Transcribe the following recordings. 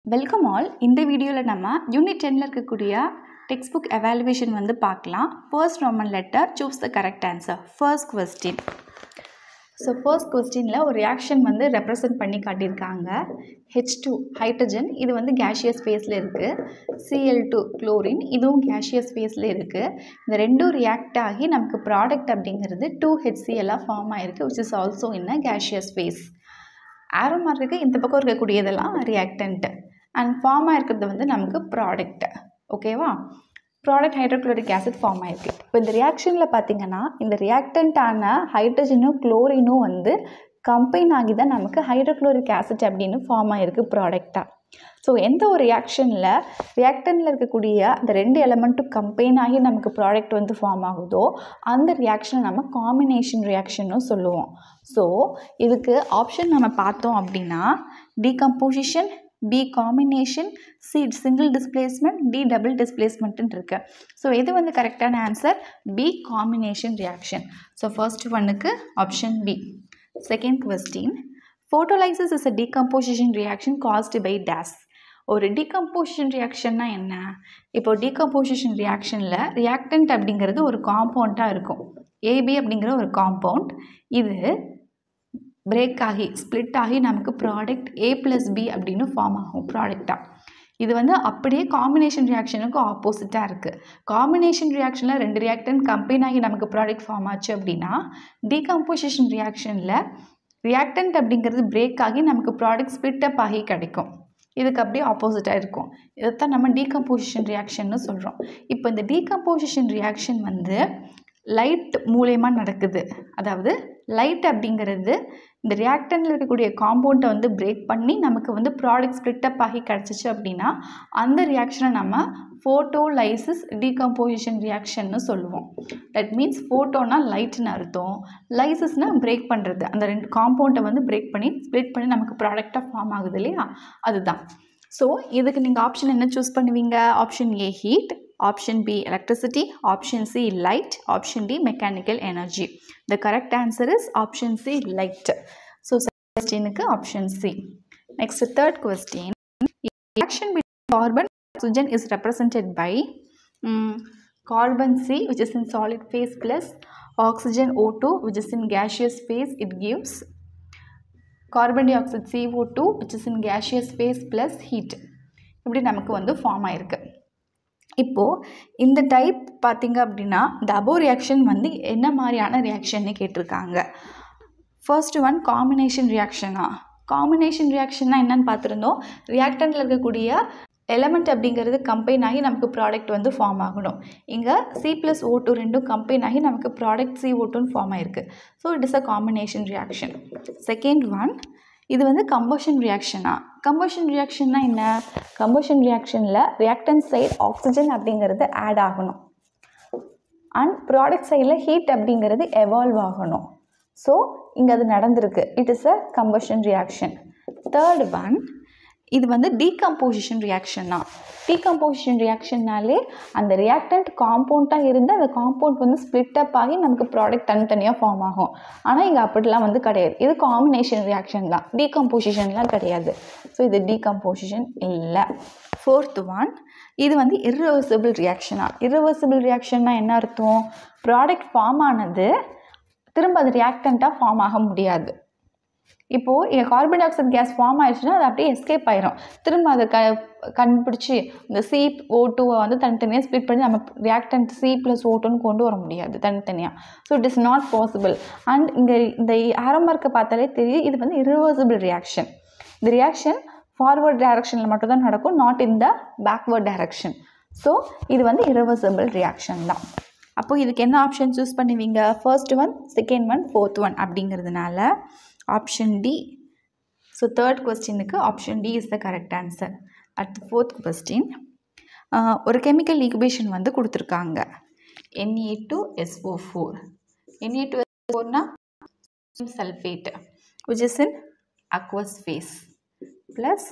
Welcome all இந்த வீடியோவில் நம்ம யூனிட் டென்னில் இருக்கக்கூடிய டெக்ஸ்ட் புக் எவாலுவேஷன் வந்து பார்க்கலாம் first Roman letter choose the correct answer first question so first கொஸ்டினில் ஒரு ரியாக்ஷன் வந்து ரெப்ரசன்ட் பண்ணி காட்டியிருக்காங்க ஹெச் டூ ஹைட்ரஜன் இது வந்து கேஷியஸ் ஃபேஸில் இருக்குது சிஎல் டூ குளோரின் இதுவும் கேஷியஸ் ஃபேஸில் இருக்குது இந்த ரெண்டும் ரியாக்ட் ஆகி நமக்கு ப்ராடக்ட் அப்படிங்கிறது டூ ஹெச்சிஎல்லாக ஃபார்ம் ஆகிருக்கு which is also in a gaseous phase arrow மார்க்குக்கு இந்த பக்கம் இருக்கக்கூடியதெல்லாம் ரியாக்டன்ட் அண்ட் ஃபார்ம் ஆகிருக்கிறது வந்து நமக்கு ப்ராடக்ட் ஓகேவா ப்ராடக்ட் ஹைட்ரோக்ளோரிக் ஆசிட் ஃபார்ம் ஆயிருக்கு இப்போ இந்த ரியாக்ஷனில் பார்த்தீங்கன்னா இந்த ரியாக்டண்ட்டான ஹைட்ரஜனும் குளோரினும் வந்து கம்பைன் ஆகி தான் நமக்கு ஹைட்ரோக்ளோரிக் ஆசிட் அப்படின்னு ஃபார்ம் ஆகிருக்கு ப்ராடக்டாக ஸோ எந்த ஒரு ரியாக்ஷனில் ரியாக்டனில் இருக்கக்கூடிய அந்த ரெண்டு எலமெண்ட்டும் கம்பைன் ஆகி நமக்கு ப்ராடக்ட் வந்து ஃபார்ம் ஆகுதோ அந்த ரியாக்ஷனை நம்ம காம்பினேஷன் ரியாக்ஷன்னு சொல்லுவோம் ஸோ இதுக்கு ஆப்ஷன் நம்ம பார்த்தோம் அப்படின்னா decomposition B combination C single displacement D double டிஸ்பிளேஸ்மெண்ட்டுன்னு இருக்கு ஸோ இது வந்து கரெக்டான answer B combination reaction so first ஒன்னுக்கு option B second question photolysis is a decomposition reaction caused by days ஒரு டீகம்போசிஷன் ரியாக்ஷன்னா என்ன இப்போ டீகம்போசிஷன் ரியாக்ஷனில் ரியாக்டன்ட் அப்படிங்கிறது ஒரு காம்பவுண்டாக இருக்கும் ஏபி அப்படிங்கிற ஒரு காம்பவுண்ட் இது பிரேக் ஆகி ஸ்ப்ளிட் ஆகி நமக்கு ப்ராடக்ட் ஏ ப்ளஸ் பி அப்படின்னு ஃபார்ம் ஆகும் ப்ராடக்டாக இது வந்து அப்படியே காம்பினேஷன் ரியாக்ஷனுக்கு ஆப்போசிட்டாக இருக்குது காம்பினேஷன் ரியாக்ஷனில் ரெண்டு ரியாக்டன் கம்பைன் ஆகி நமக்கு ப்ராடக்ட் ஃபார்ம் ஆச்சு அப்படின்னா டீகம்போசிஷன் ரியாக்ஷனில் ரியாக்டன்ட் அப்படிங்கிறது பிரேக் ஆகி நமக்கு ப்ராடக்ட் ஸ்பிட் அப் ஆகி கிடைக்கும் இதுக்கு அப்படியே ஆப்போசிட்டாக இருக்கும் இதைத்தான் நம்ம டீகம்போசிஷன் ரியாக்ஷன்னு சொல்கிறோம் இப்போ இந்த டீகம்போசிஷன் ரியாக்ஷன் வந்து லைட் மூலயமா நடக்குது அதாவது லைட் அப்படிங்கிறது இந்த ரியாக்டனில் இருக்கக்கூடிய காம்பவுண்டை வந்து பிரேக் பண்ணி நமக்கு வந்து ப்ராடக்ட் ஸ்ப்ளிட் அப் ஆகி கிடச்சிச்சு அப்படின்னா அந்த ரியாக்ஷனை நம்ம ஃபோட்டோலைசிஸ் டீகம்போசிஷன் ரியாக்ஷன்னு சொல்லுவோம் தட் மீன்ஸ் ஃபோட்டோனா லைட்னு அர்த்தம் லைசிஸ்னால் பிரேக் பண்ணுறது அந்த ரெண்டு காம்பவுண்டை வந்து பிரேக் பண்ணி ஸ்ப்ளிட் பண்ணி நமக்கு ப்ராடக்டாக ஃபார்ம் ஆகுது இல்லையா அதுதான் ஸோ இதுக்கு நீங்கள் ஆப்ஷன் என்ன சூஸ் பண்ணுவீங்க option A heat option B electricity, option C light, option D mechanical energy. The correct answer is option C light. So second question option C. Next third question. Reaction between carbon and oxygen is represented by um, carbon C which is in solid phase plus oxygen O2 which is in gaseous phase it gives carbon dioxide CO2 which is in gaseous phase plus heat இப்படி நமக்கு வந்து form ஆயிருக்கு இப்போது இந்த type பார்த்திங்க அப்படின்னா இந்த above reaction வந்து என்ன மாதிரியான ரியாக்ஷன்னு கேட்டிருக்காங்க ஃபர்ஸ்ட் ஒன் காம்பினேஷன் ரியாக்ஷனா காம்பினேஷன் ரியாக்ஷன்னா என்னன்னு பார்த்துருந்தோம் ரியாக்டனில் இருக்கக்கூடிய எலமெண்ட் அப்படிங்கிறது கம்பைன் ஆகி நமக்கு ப்ராடக்ட் வந்து ஃபார்ம் ஆகணும் இங்கே சி ப்ளஸ் ஓ டூ ரெண்டும் கம்பைன் ஆகி நமக்கு ப்ராடக்ட் சி ஓ டூன்னு ஃபார்ம் ஆயிருக்கு so it is a combination reaction second one இது வந்து கம்பஷன் ரியாக்ஷனா கம்பஷன் ரியாக்ஷன்னா என்ன கம்பஷன் ரியாக்ஷனில் ரியாக்டன் சைடு ஆக்சிஜன் அப்படிங்கிறது ஆட் ஆகணும் அண்ட் ப்ராடக்ட் சைடில் ஹீட் அப்படிங்கிறது எவால்வ் ஆகணும் ஸோ இங்கே அது நடந்திருக்கு it is a combustion reaction third one இது வந்து டீகம்போசிஷன் ரியாக்ஷன் தான் டீகம்போசிஷன் ரியாக்ஷன்னாலே அந்த ரியாக்டன்ட் காம்பவுண்டாக இருந்து அந்த காம்பவுண்ட் வந்து ஸ்ப்ளிட் அப் ஆகி நமக்கு ப்ராடக்ட் தனித்தனியாக ஃபார்ம் ஆகும் ஆனால் இங்கே அப்படிலாம் வந்து கிடையாது இது காம்பினேஷன் ரியாக்ஷன் தான் டீகம்போசிஷன்லாம் கிடையாது ஸோ இது டீகம்போசிஷன் இல்லை ஃபோர்த் ஒன் இது வந்து இர்ரிவர்சிபிள் ரியாக்ஷனா இர்ரிவர்சிபிள் ரியாக்ஷன்னா என்ன அர்த்தம் ப்ராடக்ட் ஃபார்ம் ஆனது திரும்ப அது ரியாக்டண்ட்டாக ஃபார்ம் ஆக முடியாது இப்போது இங்கே carbon dioxide gas form ஆயிடுச்சுன்னா அது அப்படியே எஸ்கேப் ஆயிரும் திரும்ப அதை க கண்டுபிடிச்சி இந்த சி ஓ டூவை வந்து தனித்தனியாக ஸ்ப்ளிட் பண்ணி நம்ம ரியாக்டன்ட் சி ப்ளஸ் ஓ டூன்னு கொண்டு வர முடியாது தனித்தனியாக so it is not possible and இங்கே இந்த ஆரம்பர்க்கை பார்த்தாலே தெரியுது இது வந்து இரிவர்சிபிள் ரியாக்ஷன் இந்த ரியாக்ஷன் ஃபார்வர்ட் டைரக்ஷனில் மட்டும்தான் நடக்கும் not in the backward direction so இது வந்து இரிவர்சிபிள் ரியாக்ஷன் தான் அப்போ இதுக்கு என்ன ஆப்ஷன் சூஸ் பண்ணுவீங்க first one second one fourth one அப்படிங்கிறதுனால ஆப்ஷன் டி ஸோ தேர்ட் கொஸ்டினுக்கு option D is the correct answer அடுத்து ஃபோர்த் கொஸ்டின் ஒரு கெமிக்கல் ஈக்குவேஷன் வந்து கொடுத்துருக்காங்க NA two SO four NA two S ஃபோர்னா sulphate which is in aqueous phase plus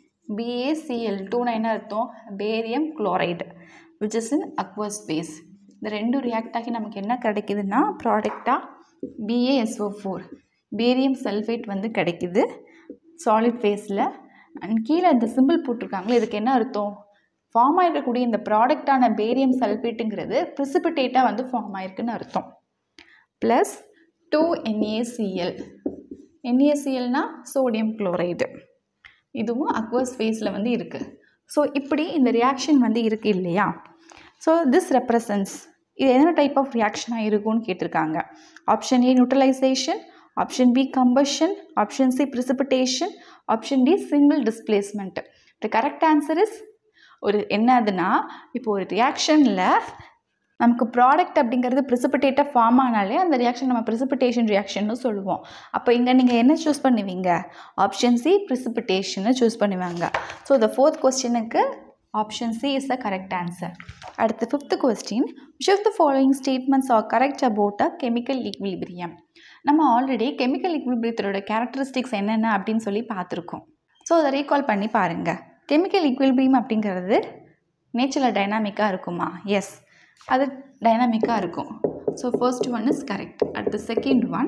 BACL டூனா என்ன அர்த்தம் barium chloride which is in aqueous phase இந்த ரெண்டும் ரியாக்ட் ஆகி நமக்கு என்ன கிடைக்குதுன்னா ப்ராடக்டாக பிஏஎஸ்ஓ ஃபோர் பேரியம் சல்ஃபேட் வந்து கிடைக்குது சாலிட் ஃபேஸில் அண்ட் கீழே இந்த சிம்பிள் போட்டிருக்காங்களே இதுக்கு என்ன அர்த்தம் ஃபார்ம் ஆகிருக்கக்கூடிய இந்த ப்ராடக்டான பேரியம் சல்ஃபேட்டுங்கிறது ப்ரிசிபிடேட்டாக வந்து ஃபார்ம் ஆயிருக்குன்னு அர்த்தம் ப்ளஸ் டூ என்ஏசிஎல் என்ஏசிஎல்னா சோடியம் குளோரைடு இதுவும் அக்வஸ் ஃபேஸில் வந்து இருக்குது ஸோ இப்படி இந்த ரியாக்ஷன் வந்து இருக்குது இல்லையா ஸோ திஸ் ரெப்ரசன்ஸ் இது என்ன டைப் ஆஃப் ரியாக்ஷனாக இருக்கும்னு கேட்டிருக்காங்க option A neutralisation option B combustion option C precipitation option D single displacement the correct answer is ஒரு என்னதுன்னா இப்போ ஒரு ரியாக்ஷனில் நமக்கு ப்ராடக்ட் அப்படிங்கிறது ப்ரிசிபிடேட்டாக ஃபார்ம் ஆனாலே அந்த ரியாக்ஷன் நம்ம ப்ரிசிபிடேஷன் ரியாக்ஷன்னு சொல்லுவோம் அப்போ இங்கே நீங்கள் என்ன சூஸ் பண்ணுவீங்க ஆப்ஷன் சி ப்ரிசிபிடேஷனை சூஸ் பண்ணுவாங்க ஸோ த ஃபோர்த் கொஸ்டினுக்கு option C is the correct answer அடுத்து fifth question which of the following statements are correct about a chemical equilibrium நம்ம ஆல்ரெடி கெமிக்கல் ஈக்குவிலிபிரியத்தோட கேரக்டரிஸ்டிக்ஸ் என்னென்ன அப்படின்னு சொல்லி பார்த்துருக்கோம் ஸோ அதை ரீகால் பண்ணி பாருங்கள் கெமிக்கல் ஈக்குவிலிபிரியம் அப்படிங்கிறது நேச்சரில் டைனாமிக்காக இருக்குமா எஸ் அது டைனாமிக்காக இருக்கும் so first one is correct அடுத்து second one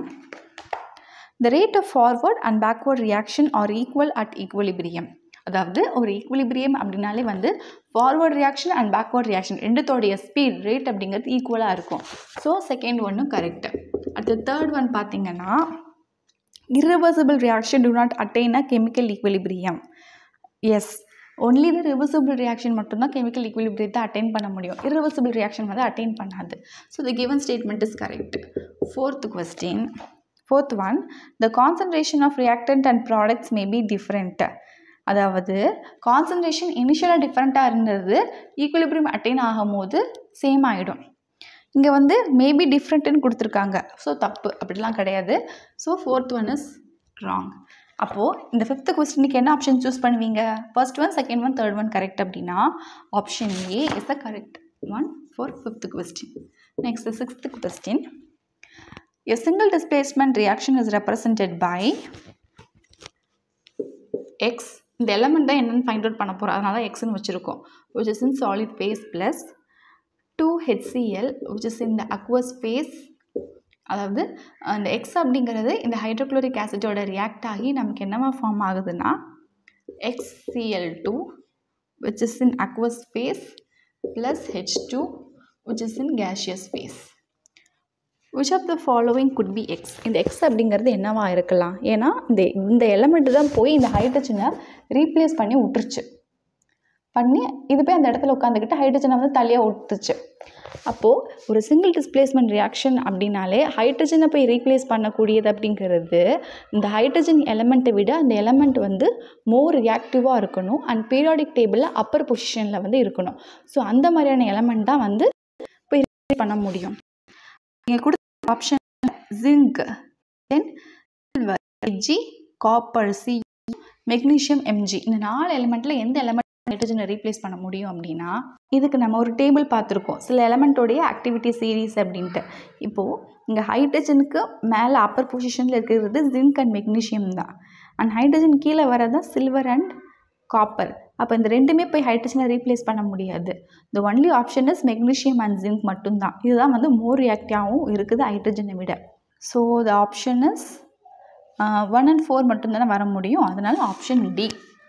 the rate of forward and backward reaction are equal at equilibrium அதாவது ஒரு ஈக்குவலிபிரியம் அப்படின்னாலே வந்து forward reaction and backward reaction ரெண்டுத்தோடைய ஸ்பீட் ரேட் அப்படிங்கிறது ஈக்குவலாக இருக்கும் ஸோ செகண்ட் ஒன்னும் கரெக்டு அடுத்து தேர்ட் ஒன் பார்த்தீங்கன்னா irreversible reaction do not attain a chemical equilibrium yes only the reversible reaction மட்டும்தான் கெமிக்கல் ஈக்குவலிபிரியத்தை அட்டைன் பண்ண முடியும் irreversible ரியாக்ஷன் வந்து அட்டைன் பண்ணாது so the given statement is correct fourth question fourth one the concentration of reactant and products may be different அதாவது concentration இனிஷியலாக டிஃப்ரெண்ட்டாக இருந்தது ஈக்குவலிபிரியம் அட்டைன் ஆகும்போது சேம் ஆகிடும் இங்கே வந்து மேபி டிஃப்ரெண்ட்டுன்னு கொடுத்துருக்காங்க ஸோ தப்பு அப்படிலாம் கிடையாது so fourth one is wrong அப்போது இந்த ஃபிஃப்த் கொஸ்டினுக்கு என்ன ஆப்ஷன் சூஸ் பண்ணுவீங்க first one second one third one correct அப்படின்னா option A is the correct one for fifth question next sixth question A single displacement reaction is represented by x இந்த element தான் என்னென்னு find out பண்ண போகிறோம் அதனால எக்ஸ்னு வச்சுருக்கோம் which is in solid phase plus 2 HCl which is in the aqueous phase அதாவது அந்த எக்ஸ் அப்படிங்கிறது இந்த ஹைட்ரோக்ளோரிக் ஆசிட்டோட ரியாக்ட் ஆகி நமக்கு என்னவா ஃபார்ம் ஆகுதுன்னா HCl2 two which is in aqueous phase plus H two which is in gaseous phase which of the following could be X இந்த X அப்படிங்கிறது என்னவா இருக்கலாம் ஏன்னா இந்த இந்த எலமெண்ட் தான் போய் இந்த ஹைட்ரஜனை ரீப்ளேஸ் பண்ணி விட்டுருச்சு பண்ணி இது போய் அந்த இடத்துல உட்காந்துக்கிட்டு ஹைட்ரஜனை வந்து தள்ளியாக விட்டுருச்சு அப்போது ஒரு சிங்கிள் டிஸ்பிளேஸ்மெண்ட் ரியாக்ஷன் அப்படின்னாலே ஹைட்ரஜனை போய் ரீப்ளேஸ் பண்ணக்கூடியது அப்படிங்கிறது இந்த ஹைட்ரஜன் எலமெண்ட்டை விட அந்த எலமெண்ட் வந்து மோர் ரியாக்டிவாக இருக்கணும் அண்ட் பீரியாடிக் டேபிளில் அப்பர் பொசிஷனில் வந்து இருக்கணும் ஸோ அந்த மாதிரியான எலமெண்ட் தான் வந்து போய் பண்ண முடியும் நீங்கள் கொடுத்த option zinc then silver AG copper C magnesium MG இந்த நாலு எலிமெண்ட்டில் எந்த எலமெண்ட் நைட்ரஜனை ரீப்ளேஸ் பண்ண முடியும் அப்படின்னா இதுக்கு நம்ம ஒரு டேபிள் பார்த்துருக்கோம் சில எலமெண்ட்டோடைய ஆக்டிவிட்டி சீரீஸ் அப்படின்ட்டு இப்போது இங்கே ஹைட்ரஜனுக்கு மேலே அப்பர் பொசிஷனில் இருக்கிறது ஜிங்க் அண்ட் மெக்னீஷியம் தான் அண்ட் ஹைட்ரஜன் கீழே வரதான் சில்வர் அண்ட் காப்பர் அப்போ இந்த ரெண்டுமே போய் ஹைட்ரஜனை ரீப்ளேஸ் பண்ண முடியாது the only option is magnesium and zinc மட்டும்தான் இதுதான் வந்து மோர் ரியாக்டிவாகவும் இருக்குது ஹைட்ரஜனை விட so the option is one and four மட்டும்தானே வர முடியும் அதனால் option D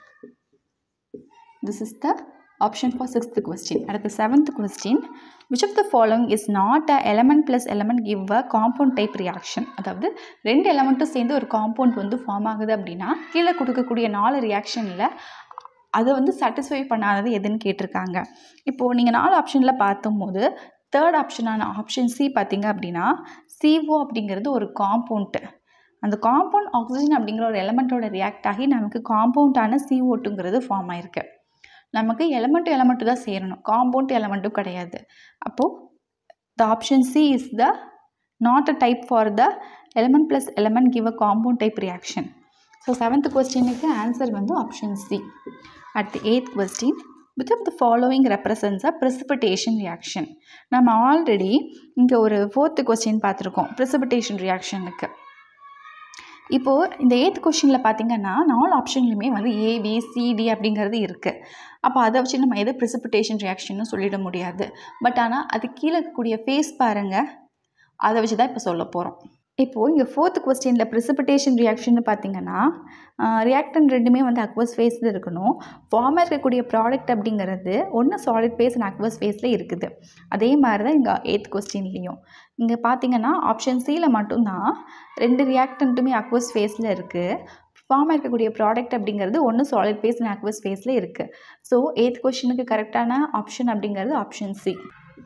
this is the option for sixth question அடுத்த seventh question which of the following is not a element plus element give a compound type reaction அதாவது ரெண்டு எலமெண்ட்டும் சேர்ந்து ஒரு compound வந்து ஃபார்ம் ஆகுது அப்படின்னா கீழே கொடுக்கக்கூடிய நாலு ரியாக்ஷனில் அதை வந்து சாட்டிஸ்ஃபை பண்ணாதது எதுன்னு கேட்டிருக்காங்க இப்போது நீங்கள் நாலு ஆப்ஷனில் பார்த்தும்போது தேர்ட் ஆப்ஷனான ஆப்ஷன் சி பார்த்தீங்க அப்படின்னா சிஓ அப்படிங்கிறது ஒரு காம்பவுண்ட்டு அந்த காம்பவுண்ட் ஆக்சிஜன் அப்படிங்கிற ஒரு எலமெண்ட்டோட ரியாக்ட் ஆகி நமக்கு காம்பவுண்டான சிஓட்டுங்கிறது ஃபார்ம் ஆயிருக்கு நமக்கு எலமெண்ட் எலமெண்ட்டு தான் சேரணும் காம்பவுண்ட் எலமெண்ட்டும் கிடையாது அப்போது the option C is the not a type for the element plus element give a compound type reaction so seventh கொஸ்டினுக்கு ஆன்சர் வந்து option C at the eighth question which of the following represents a precipitation reaction நம்ம already இங்கே ஒரு fourth question பார்த்துருக்கோம் precipitation ரியாக்ஷனுக்கு இப்போது இந்த eighth கொஷினில் பார்த்தீங்கன்னா நாலு ஆப்ஷன்லையுமே வந்து ஏபி சிடி அப்படிங்கிறது இருக்குது அப்போ அதை வச்சு நம்ம எது ப்ரெசிபிடேஷன் ரியாக்ஷன்னு சொல்லிட முடியாது பட் ஆனால் அது கீழே இருக்கக்கூடிய ஃபேஸ் பாருங்கள் அதை வச்சு தான் இப்போ சொல்ல போகிறோம் இப்போது இங்கே ஃபோர்த் கொஸ்டினில் ப்ரிசிபிடேஷன் ரியாக்ஷன் பார்த்தீங்கன்னா ரியாக்டன் ரெண்டுமே வந்து அக்வஸ் ஃபேஸில் இருக்கணும் ஃபார்மாக இருக்கக்கூடிய ப்ராடக்ட் அப்படிங்கிறது ஒன்று சாலிட் ஃபேஸ் அண்ட் அக்வஸ் ஃபேஸில் இருக்குது அதே மாதிரி தான் இங்கே எய்த் கொஸ்டின்லேயும் இங்கே பார்த்தீங்கன்னா ஆப்ஷன் சியில் மட்டும்தான் ரெண்டு ரியாக்டன்ட்டுமே அக்வஸ் ஃபேஸில் இருக்குது ஃபார்மாக இருக்கக்கூடிய ப்ராடக்ட் அப்படிங்கிறது ஒன்று சாலிட் ஃபேஸ் அண்ட் அக்வஸ் ஃபேஸில் இருக்குது ஸோ எய்த் கொஸ்டினுக்கு கரெக்டான ஆப்ஷன் அப்படிங்கிறது ஆப்ஷன் சி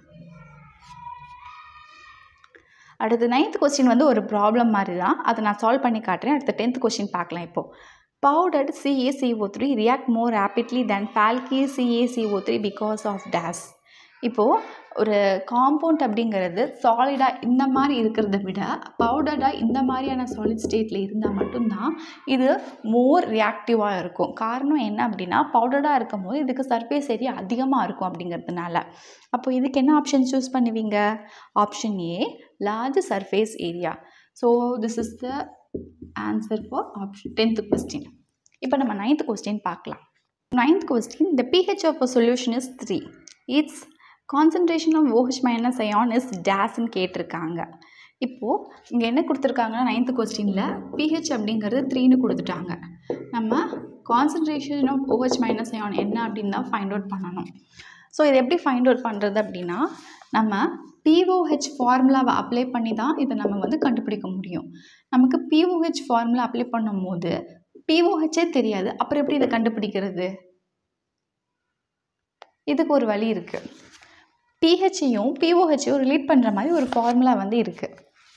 அடுத்து நைன்த் கொஸ்டின் வந்து ஒரு ப்ராப்ளம் மாதிரி தான் அதை நான் சால்வ் பண்ணி காட்டுறேன் அடுத்த டென்த் கொஸ்டின் பார்க்கலாம் இப்போது powdered CACO three react more rapidly than flaky CACO three because of days இப்போது ஒரு காம்பவுண்ட் அப்படிங்கிறது சாலிடாக இந்த மாதிரி இருக்கிறத விட பவுடர்டாக இந்த மாதிரியான சாலிட் ஸ்டேட்டில் இருந்தால் மட்டும்தான் இது மோர் ரியாக்டிவாக இருக்கும் காரணம் என்ன அப்படின்னா பவுடர்டாக இருக்கும் போது இதுக்கு சர்ஃபேஸ் ஏரியா அதிகமாக இருக்கும் அப்படிங்கிறதுனால அப்போ இதுக்கு என்ன ஆப்ஷன் சூஸ் பண்ணுவீங்க option A large surface area so this is the answer for option tenth question இப்போ நம்ம நைன்த் கொஸ்டின் பார்க்கலாம் ninth question the pH of a solution is three its concentration of OH minus ion is டேஸ்ன்னு கேட்டிருக்காங்க இப்போது இங்கே என்ன கொடுத்துருக்காங்கன்னா ninth கொஸ்டினில் பிஹெச் அப்படிங்கிறது த்ரீன்னு கொடுத்துட்டாங்க நம்ம concentration of OH minus ion என்ன அப்படின்னு தான் ஃபைண்ட் அவுட் பண்ணணும் ஸோ இது எப்படி ஃபைண்ட் அவுட் பண்ணுறது அப்படின்னா நம்ம பிஓஹெச் ஃபார்முலாவை அப்ளை பண்ணி தான் இதை நம்ம வந்து கண்டுபிடிக்க முடியும் நமக்கு பிஓஹெச் ஃபார்முலா அப்ளை பண்ணும்போது பிஓஹெச்சே தெரியாது அப்புறம் எப்படி இதை கண்டுபிடிக்கிறது இதுக்கு ஒரு வழி இருக்குது பிஹெச்சையும் பிஓஹெச்சையும் ரிலேட் பண்ணுற மாதிரி ஒரு ஃபார்முலா வந்து இருக்குது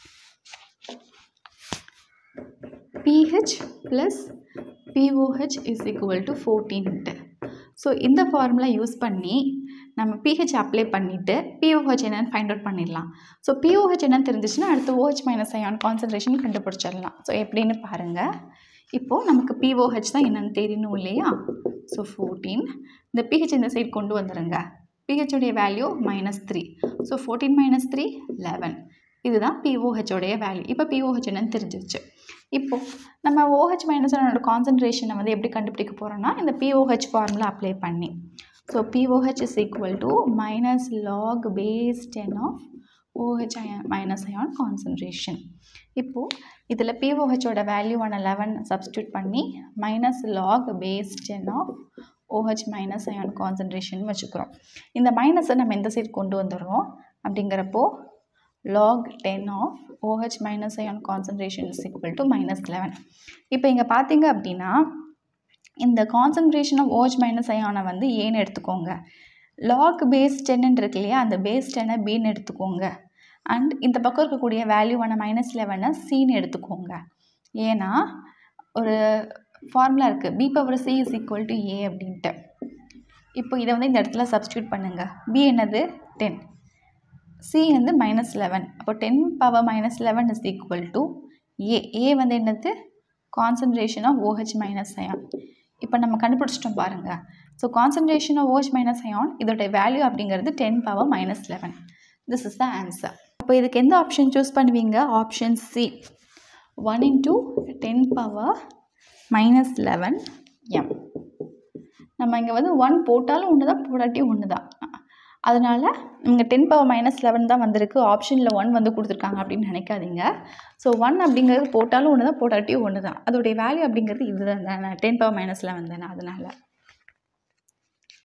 pH plus pOH is equal to ஃபோர்டீன்ட்டு so இந்த ஃபார்முலா யூஸ் பண்ணி நம்ம பிஹெச் அப்ளை பண்ணிவிட்டு பிஓஹெச் என்னன்னு ஃபைண்ட் அவுட் பண்ணிடலாம் ஸோ பிஓஹெச் என்னன்னு தெரிஞ்சிச்சுன்னா அடுத்து ஓஹெச் மைனஸ் அயான் கான்சன்ட்ரேஷன் கண்டுபிடிச்சிடலாம் ஸோ எப்படின்னு பாருங்கள் இப்போது நமக்கு பிஓஹெச் தான் என்னென்னு தெரியணும் இல்லையா ஸோ ஃபோர்டீன் இந்த பிஹெச் இந்த சைடு கொண்டு வந்துடுங்க pH உடைய value minus three so fourteen minus three eleven இதுதான் பிஓஹெச் உடைய வேல்யூ இப்போ பிஓஹெச் என்னன்னு தெரிஞ்சிருச்சு இப்போது நம்ம ஓஹெச் மைனஸ் என்னோட கான்சன்ட்ரேஷனை வந்து எப்படி கண்டுபிடிக்க போகிறோம்னா இந்த பிஓஹெச் ஃபார்முலா அப்ளை பண்ணி so pOH is equal to minus log base ten of OH ion minus ion concentration இப்போது இதில் பிஓஹெச்சோட வேல்யூவான லெவன் சப்ஸ்டியூட் பண்ணி minus log base ten of OH minus ion concentration வச்சுக்கிறோம் இந்த மைனஸை நம்ம எந்த சைடு கொண்டு வந்துடுறோம் அப்படிங்கிறப்போ log ten of OH minus ion concentration is equal to minus eleven இப்போ இங்கே பார்த்தீங்க அப்படின்னா இந்த கான்சன்ட்ரேஷன் ஆஃப் OH மைனஸ் அயானை வந்து ஏன்னு எடுத்துக்கோங்க லாக் பேஸ் டென்னு இருக்கு இல்லையா அந்த பேஸ் டென்னை பின்னு எடுத்துக்கோங்க அண்ட் இந்த பக்கம் இருக்கக்கூடிய வேல்யூவான மைனஸ் லெவனை சின்னு எடுத்துக்கோங்க ஏன்னா ஒரு ஃபார்முலா இருக்குது B power C is equal to A அப்படின்ட்டு இப்போ இதை வந்து இந்த இடத்துல சப்ஸ்டியூட் பண்ணுங்கள் பி என்னது டென் சி வந்து மைனஸ் லெவன் அப்போ ten power minus eleven is equal to A A வந்து என்னது concentration of OH minus ion இப்போ நம்ம கண்டுபிடிச்சிட்டோம் பாருங்கள் so concentration of OH minus ion இதோட வேல்யூ அப்படிங்கிறது ten power minus eleven this is the answer அப்போ இதுக்கு எந்த ஆப்ஷன் சூஸ் பண்ணுவீங்க option C one into ten power minus eleven M நம்ம இங்கே வந்து ஒன் போட்டாலும் ஒன்று தான் போடாட்டியும் ஒன்று தான் அதனால் இங்கே டென் பவர் மைனஸ் லெவன் தான் வந்திருக்கு ஆப்ஷனில் ஒன் வந்து கொடுத்துருக்காங்க அப்படின்னு நினைக்காதீங்க ஸோ ஒன் அப்படிங்கிறது போட்டாலும் ஒன்று தான் போடாட்டியும் ஒன்று தான் அதோடைய வேல்யூ அப்படிங்கிறது இதுதான் தானே டென் பவர் மைனஸ் லெவன் தானே அதனால்